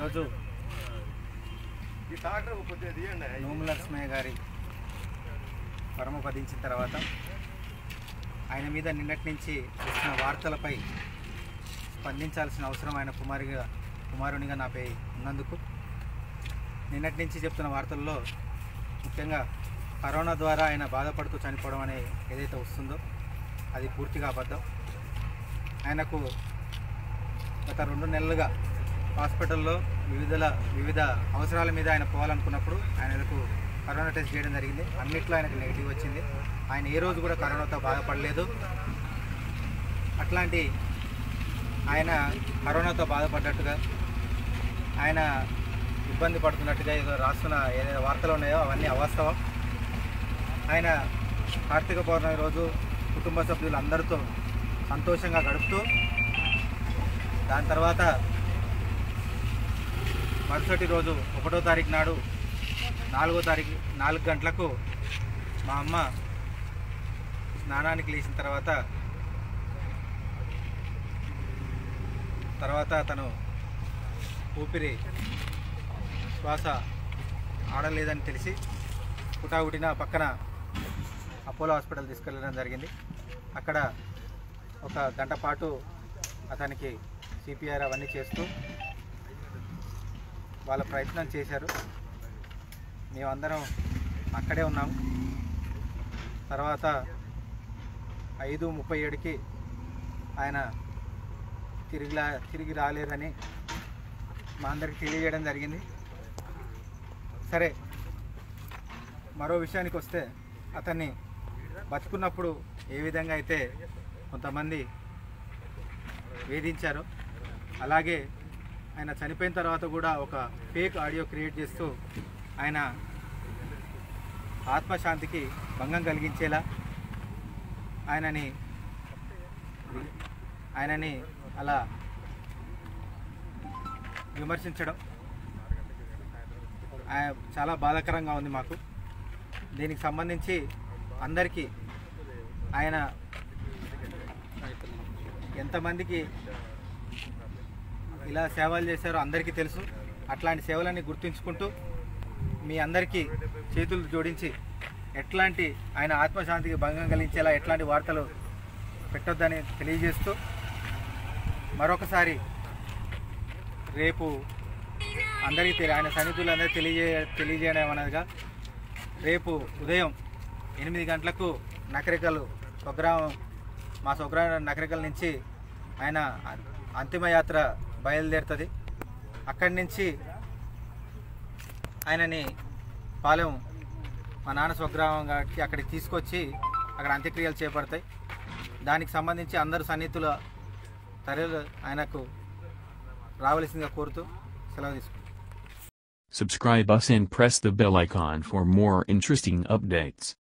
ఈరోజు ఈ డాక్టర్ కొద్దిగా తీయండి నోముల లక్ష్మయ్య గారి పరమపదించిన తర్వాత ఆయన మీద నిన్నటి నుంచి వచ్చిన వార్తలపై స్పందించాల్సిన అవసరం ఆయన కుమారిగా కుమారునిగా నాపై ఉన్నందుకు నిన్నటి నుంచి చెప్తున్న వార్తల్లో ముఖ్యంగా కరోనా ద్వారా ఆయన బాధపడుతూ చనిపోవడం అనే ఏదైతే వస్తుందో అది పూర్తిగా అబద్ధం ఆయనకు గత రెండు నెలలుగా హాస్పిటల్లో వివిధ వివిధ అవసరాల మీద ఆయన పోవాలనుకున్నప్పుడు ఆయనకు కరోనా టెస్ట్ చేయడం జరిగింది అన్నిట్లో ఆయనకు నెగిటివ్ వచ్చింది ఆయన ఏ రోజు కూడా కరోనాతో బాధపడలేదు అట్లాంటి ఆయన కరోనాతో బాధపడ్డట్టుగా ఆయన ఇబ్బంది పడుతున్నట్టుగా ఏదో రాస్తున్న ఏదైతే వార్తలు ఉన్నాయో అవన్నీ అవాస్తవం ఆయన కార్తీక పౌర్ణమి రోజు కుటుంబ సభ్యులు అందరితో సంతోషంగా గడుపుతూ దాని తర్వాత మరుసటి రోజు ఒకటో తారీఖు నాడు నాలుగో తారీఖు నాలుగు గంటలకు మా అమ్మ స్నానానికి లేచిన తర్వాత తర్వాత తను ఊపిరి శ్వాస ఆడలేదని తెలిసి పుటాగుటిన పక్కన అపోలో హాస్పిటల్ తీసుకెళ్ళడం జరిగింది అక్కడ ఒక గంట పాటు అతనికి సిపిఆర్ అవన్నీ చేస్తూ వాళ్ళ ప్రయత్నం చేశారు మేమందరం అక్కడే ఉన్నాం తర్వాత ఐదు ముప్పై ఏడుకి ఆయన తిరిగి లా తిరిగి రాలేదని మా అందరికి తెలియజేయడం జరిగింది సరే మరో విషయానికి వస్తే అతన్ని బతుకున్నప్పుడు ఏ విధంగా అయితే కొంతమంది వేధించారో అలాగే ఆయన చనిపోయిన తర్వాత కూడా ఒక ఫేక్ ఆడియో క్రియేట్ చేస్తూ ఆయన ఆత్మశాంతికి భంగం కలిగించేలా ఆయనని ఆయనని అలా విమర్శించడం ఆ- చాలా బాధాకరంగా ఉంది మాకు దీనికి సంబంధించి అందరికీ ఆయన ఎంతమందికి ఇలా సేవలు చేశారో అందరికీ తెలుసు అట్లాంటి సేవలన్నీ గుర్తుంచుకుంటూ మీ అందరికీ చేతులు జోడించి ఎట్లాంటి ఆయన ఆత్మశాంతికి భంగం కలిగించేలా ఎట్లాంటి వార్తలు పెట్టొద్దని తెలియజేస్తూ మరొకసారి రేపు అందరికీ తెలి ఆయన సన్నిధులందరికీ తెలియజే తెలియజేయడం అనగా రేపు ఉదయం ఎనిమిది గంటలకు నకరికలు స్వగ్రామం మా స్వగ్రామం నకరికల నుంచి ఆయన అంతిమయాత్ర బయలుదేరుతుంది అక్కడి నుంచి ఆయనని పాలెం మా నాన్న స్వగ్రామం కాబట్టి అక్కడికి తీసుకొచ్చి అక్కడ అంత్యక్రియలు చేపడతాయి దానికి సంబంధించి అందరూ సన్నిహితుల తరలి ఆయనకు రావలసిందిగా కోరుతూ సెలవు తీసుకుంటాం Subscribe us and press the bell icon for more interesting updates.